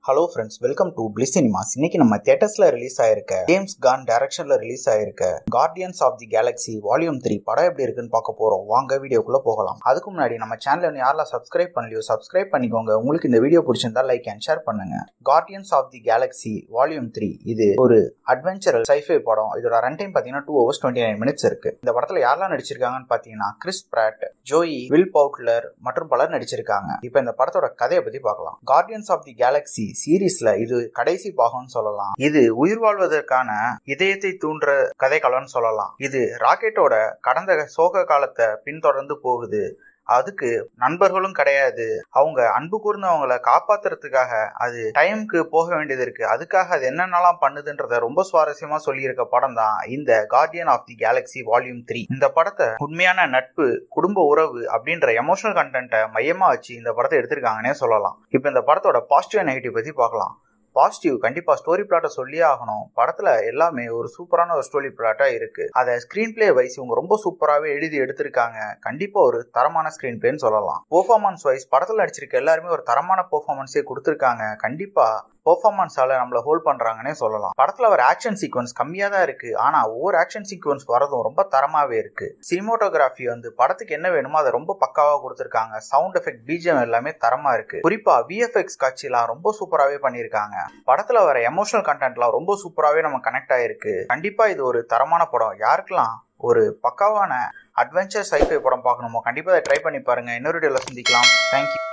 hello friends welcome to பிளி cinemas இன்னைக்கு நம்ம தியேட்டர்ஸ்ல ரிலீஸ் ஆயிருக்க ஜேம்ஸ் கான் டைரக்ஷன்ல ரிலீஸ் ஆயிருக்க Guardians of the Galaxy volume three படம் எப்படி இருக்குன்னு பார்க்க போறோம் வாங்க வீடியோக்குள்ள போகலாம் அதுக்கு முன்னாடி நம்ம சேனல் யாரெல்லாம் சப்ஸ்கிரைப் பண்ணலையோ சப்ஸ்கிரைப் பண்ணிக்கோங்க உங்களுக்கு இந்த வீடியோ பிடிச்சிருந்தா லைக் அண்ட் ஷேர் பண்ணுங்க Guardians of the Galaxy volume three இது ஒரு அட்வென்ச்சரல் சைஃபை படம் இதோட ரன் டைம் பார்த்தீங்கன்னா two hours twenty nine minutes இருக்கு இந்த படத்துல யாரெல்லாம் நடிச்சிருக்காங்கன்னு பார்த்தீங்கன்னா Chris Pratt Zoe Will Poulter மற்றும் பலர் நடிச்சிருக்காங்க இப்போ இந்த படத்தோட கதையை பத்தி பார்க்கலாம் கார்டியன்ஸ் ஆஃப் தி கேலக்ஸி சீரீஸ்ல இது கடைசி பாகம்னு சொல்லலாம் இது உயிர் வாழ்வதற்கான இதயத்தை தூண்டுற கதைக்களம்னு சொல்லலாம் இது ராக்கெட்டோட கடந்த சோக காலத்தை பின்தொடர்ந்து போகுது அதுக்கு நண்பர்களும் கிடையாது அவங்க அன்பு கூர்ந்தவங்களை காப்பாத்துறதுக்காக அது டைமுக்கு போக வேண்டியது இருக்கு அதுக்காக அது என்னென்னலாம் பண்ணுதுன்றத ரொம்ப சுவாரஸ்யமா சொல்லியிருக்க படம் தான் இந்த Guardian of the Galaxy volume three இந்த படத்தை உண்மையான நட்பு குடும்ப உறவு அப்படின்ற எமோஷனல் கண்டென்ட்டை மையமா வச்சு இந்த படத்தை எடுத்திருக்காங்கன்னே சொல்லலாம் இப்போ இந்த படத்தோட பாசிட்டிவ் நெகட்டிவ் பத்தி பார்க்கலாம் பாசிட்டிவ் கண்டிப்பா ஸ்டோரி பிளாட்டை சொல்லியே ஆகணும் படத்துல எல்லாமே ஒரு சூப்பரான ஒரு ஸ்டோரி பிளாட்டா இருக்கு அதை ஸ்கிரீன் பிளே வைஸ் இவங்க ரொம்ப சூப்பராகவே எழுதி எடுத்திருக்காங்க கண்டிப்பா ஒரு தரமான ஸ்கிரீன் பிளேன்னு சொல்லலாம் பெர்ஃபார்மன்ஸ் வைஸ் படத்துல நடிச்சிருக்க எல்லாருமே ஒரு தரமான பெர்ஃபார்மன்ஸே கொடுத்துருக்காங்க கண்டிப்பா பெர்ஃபார்மன்ஸால நம்மள ஹோல்ட் பண்றாங்கன்னே சொல்லலாம் படத்துல ஒரு ஆக்ஷன் சீக்வன்ஸ் கம்மியா தான் இருக்கு ஆனா ஒவ்வொரு ஆக்ஷன் சீக்வன்ஸ் வரதும் ரொம்ப தரமாவே இருக்கு சினிமோட்டோகிராஃபி வந்து படத்துக்கு என்ன வேணுமோ அதை ரொம்ப பக்காவா கொடுத்துருக்காங்க சவுண்ட் எஃபெக்ட் பிஜிஎம் எல்லாமே தரமா இருக்கு குறிப்பா விஎஃப்எக்ஸ் காட்சிலாம் ரொம்ப சூப்பராகவே பண்ணியிருக்காங்க படத்துல வர எமோஷனல் கண்டென்ட்லாம் ரொம்ப சூப்பராகவே நம்ம கனெக்ட் ஆயிருக்கு கண்டிப்பா இது ஒரு தரமான படம் யாருக்கெல்லாம் ஒரு பக்காவான அட்வென்ச்சர் சைஃபை படம் பார்க்கணுமோ கண்டிப்பாக அதை ட்ரை பண்ணி பாருங்க இன்னொரு வீடியோவில் சந்திக்கலாம் தேங்க்யூ